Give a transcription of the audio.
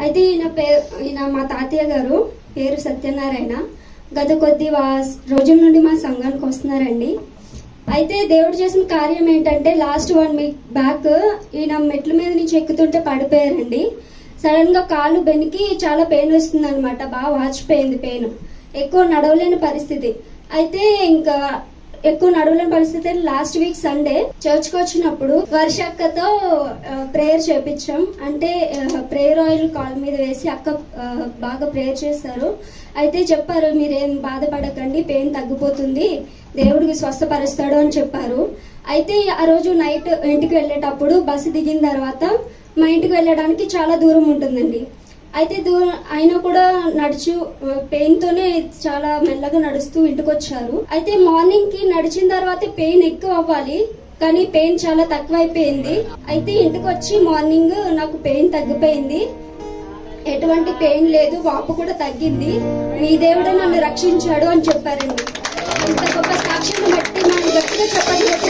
అయితే ఈయన పేరు ఈయన మా తాతయ్య గారు పేరు సత్యనారాయణ గత కొద్ది వా- రోజుల నుండి మా సంఘానికి వస్తున్నారండి అయితే దేవుడు చేసిన కార్యం ఏంటంటే లాస్ట్ వన్ వీక్ బ్యాక్ ఈయన మెట్ల మీద నుంచి ఎక్కుతుంటే పడిపోయారండి సడన్ గా కాళ్ళు బెనికి చాలా పెయిన్ వస్తుంది అనమాట బాగా వాచిపోయింది పెయిన్ ఎక్కువ నడవలేని పరిస్థితి అయితే ఇంకా ఎక్కువ నడవలేని పరిస్థితి లాస్ట్ వీక్ సండే చర్చ్ కి వచ్చినప్పుడు వర్షక్కతో ప్రేయర్ చేపించాం అంటే ప్రేయర్ ఆయిల్ కాల్ మీద వేసి అక్క ఆ, బాగా ప్రేయర్ చేస్తారు అయితే చెప్పారు మీరేం బాధపడకండి పెయిన్ తగ్గిపోతుంది దేవుడికి స్వస్థపరుస్తాడు అని చెప్పారు అయితే ఆ రోజు నైట్ ఇంటికి వెళ్ళేటప్పుడు బస్సు దిగిన తర్వాత మా ఇంటికి వెళ్ళడానికి చాలా దూరం ఉంటుందండి అయితే దూరం అయినా కూడా నడుచు పెయిన్ తోనే చాలా మెల్లగా నడుస్తూ ఇంటికి వచ్చారు అయితే మార్నింగ్ కి నడిచిన తర్వాత పెయిన్ ఎక్కువ అవ్వాలి కానీ పెయిన్ చాలా తక్కువ అయిపోయింది అయితే ఇంటికి వచ్చి మార్నింగ్ నాకు పెయిన్ తగ్గిపోయింది ఎటువంటి పెయిన్ లేదు వాపు కూడా తగ్గింది మీ దేవుడే నన్ను రక్షించాడు అని చెప్పారండి ఇంత గొప్ప సాక్ష్యం బట్టి మనం గట్టిగా చెప్పండి